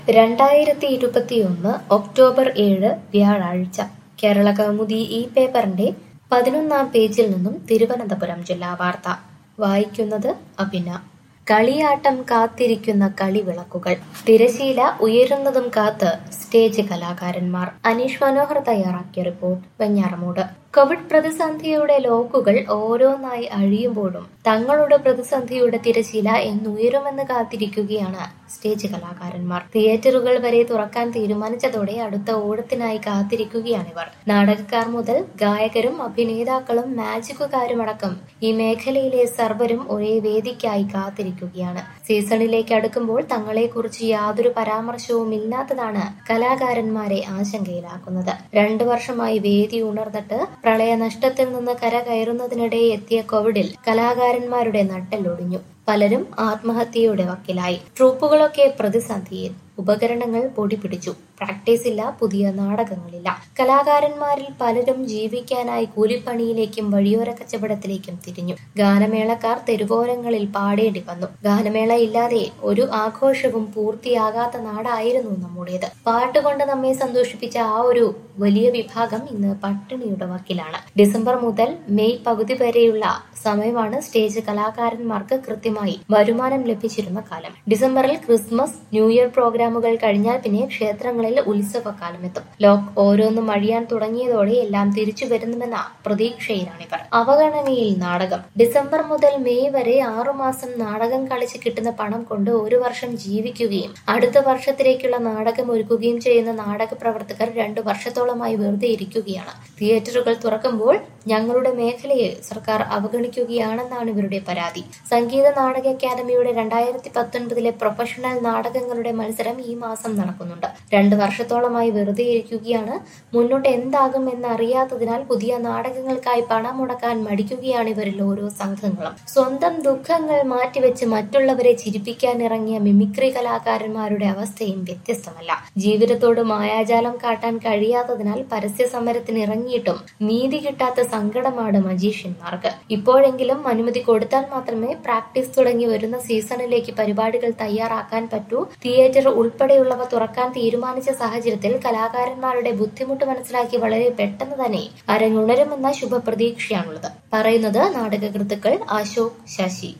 രണ്ടായിരത്തി ഇരുപത്തിയൊന്ന് ഒക്ടോബർ ഏഴ് വ്യാഴാഴ്ച കേരള കൗമുദി ഈ പേപ്പറിന്റെ പതിനൊന്നാം പേജിൽ നിന്നും തിരുവനന്തപുരം ജില്ലാ വാർത്ത വായിക്കുന്നത് അഭിന കളിയാട്ടം കാത്തിരിക്കുന്ന കളിവിളക്കുകൾ തിരശീല ഉയരുന്നതും കാത്ത് സ്റ്റേജ് കലാകാരന്മാർ അനീഷ് മനോഹർ തയ്യാറാക്കിയ റിപ്പോർട്ട് വെഞ്ഞാറമൂട് കോവിഡ് പ്രതിസന്ധിയുടെ ലോക്കുകൾ ഓരോന്നായി അഴിയുമ്പോഴും തങ്ങളുടെ പ്രതിസന്ധിയുടെ തിരശീല എന്നുയരുമെന്ന് കാത്തിരിക്കുകയാണ് സ്റ്റേജ് കലാകാരന്മാർ തിയേറ്ററുകൾ വരെ തുറക്കാൻ തീരുമാനിച്ചതോടെ അടുത്ത ഓടത്തിനായി കാത്തിരിക്കുകയാണിവർ നാടകക്കാർ മുതൽ ഗായകരും അഭിനേതാക്കളും മാജിക്കുകാരുമടക്കം ഈ മേഖലയിലെ സർവരും ഒരേ വേദിക്കായി കാത്തിരിക്കുകയാണ് സീസണിലേക്ക് അടുക്കുമ്പോൾ തങ്ങളെക്കുറിച്ച് യാതൊരു പരാമർശവും ഇല്ലാത്തതാണ് കലാകാരന്മാരെ ആശങ്കയിലാക്കുന്നത് രണ്ടു വർഷമായി വേദി ഉണർന്നിട്ട് പ്രളയനഷ്ടത്തിൽ നിന്ന് കരകയറുന്നതിനിടെ എത്തിയ കോവിഡിൽ കലാകാരന്മാരുടെ നട്ടെല്ലൊടിഞ്ഞു പലരും ആത്മഹത്യയുടെ വക്കിലായി ട്രൂപ്പുകളൊക്കെ പ്രതിസന്ധിയിൽ ഉപകരണങ്ങൾ പൊടി പിടിച്ചു പ്രാക്ടീസ് ഇല്ല പുതിയ നാടകങ്ങളില്ല കലാകാരന്മാരിൽ പലരും ജീവിക്കാനായി കൂലിപ്പണിയിലേക്കും വഴിയോര കച്ചവടത്തിലേക്കും തിരിഞ്ഞു ഗാനമേളക്കാർ തെരുവോരങ്ങളിൽ പാടേണ്ടി വന്നു ഗാനമേള ഇല്ലാതെ ഒരു ആഘോഷവും പൂർത്തിയാകാത്ത നാടായിരുന്നു നമ്മുടേത് പാട്ടുകൊണ്ട് നമ്മെ സന്തോഷിപ്പിച്ച ആ ഒരു വലിയ വിഭാഗം ഇന്ന് പട്ടിണിയുടെ വക്കിലാണ് ഡിസംബർ മുതൽ മെയ് പകുതി വരെയുള്ള സമയമാണ് സ്റ്റേജ് കലാകാരന്മാർക്ക് കൃത്യമായി വരുമാനം ലഭിച്ചിരുന്ന കാലം ഡിസംബറിൽ ക്രിസ്മസ് ന്യൂ ഇയർ പ്രോഗ്രാമുകൾ കഴിഞ്ഞാൽ പിന്നെ ക്ഷേത്രങ്ങളിൽ ഉത്സവകാലം എത്തും ലോക്ക് ഓരോന്നും അഴിയാൻ തുടങ്ങിയതോടെ എല്ലാം തിരിച്ചു വരുന്നുമെന്ന പ്രതീക്ഷയിലാണിവർ അവഗണനയിൽ നാടകം ഡിസംബർ മുതൽ മെയ് വരെ ആറുമാസം നാടകം കളിച്ച് കിട്ടുന്ന പണം കൊണ്ട് ഒരു വർഷം ജീവിക്കുകയും അടുത്ത വർഷത്തിലേക്കുള്ള നാടകം ഒരുക്കുകയും ചെയ്യുന്ന നാടക പ്രവർത്തകർ രണ്ടു വർഷത്തോളമായി വെറുതെ ഇരിക്കുകയാണ് തിയേറ്ററുകൾ തുറക്കുമ്പോൾ ഞങ്ങളുടെ മേഖലയെ സർക്കാർ അവഗണിക്കുകയാണെന്നാണ് ഇവരുടെ പരാതി സംഗീത നാടക അക്കാദമിയുടെ രണ്ടായിരത്തി പത്തൊൻപതിലെ പ്രൊഫഷണൽ നാടകങ്ങളുടെ മത്സരം ഈ മാസം നടക്കുന്നുണ്ട് രണ്ടു വർഷത്തോളമായി വെറുതെ ഇരിക്കുകയാണ് മുന്നോട്ട് എന്താകും എന്നറിയാത്തതിനാൽ പുതിയ നാടകങ്ങൾക്കായി പണം മുടക്കാൻ മടിക്കുകയാണ് ഇവരിൽ ഓരോ സംഘങ്ങളും സ്വന്തം ദുഃഖങ്ങൾ മാറ്റിവെച്ച് മറ്റുള്ളവരെ ചിരിപ്പിക്കാൻ ഇറങ്ങിയ മിമിക്രി കലാകാരന്മാരുടെ അവസ്ഥയും വ്യത്യസ്തമല്ല ജീവിതത്തോട് മായാജാലം കാട്ടാൻ കഴിയാത്തതിനാൽ പരസ്യ സമരത്തിന് ഇറങ്ങിയിട്ടും നീതി കിട്ടാത്ത സങ്കടമാണ് മജീഷ്യന്മാർക്ക് ഇപ്പോഴെങ്കിലും അനുമതി കൊടുത്താൽ മാത്രമേ പ്രാക്ടീസ് തുടങ്ങി വരുന്ന സീസണിലേക്ക് പരിപാടികൾ തയ്യാറാക്കാൻ പറ്റൂ തിയേറ്റർ ഉൾപ്പെടെയുള്ളവ തുറക്കാൻ തീരുമാനിച്ച സാഹചര്യത്തിൽ കലാകാരന്മാരുടെ ബുദ്ധിമുട്ട് മനസ്സിലാക്കി വളരെ പെട്ടെന്ന് തന്നെ അരങ്ങുണരുമെന്ന ശുഭപ്രതീക്ഷയാണുള്ളത് പറയുന്നത് നാടകകൃത്തുക്കൾ അശോക് ശശി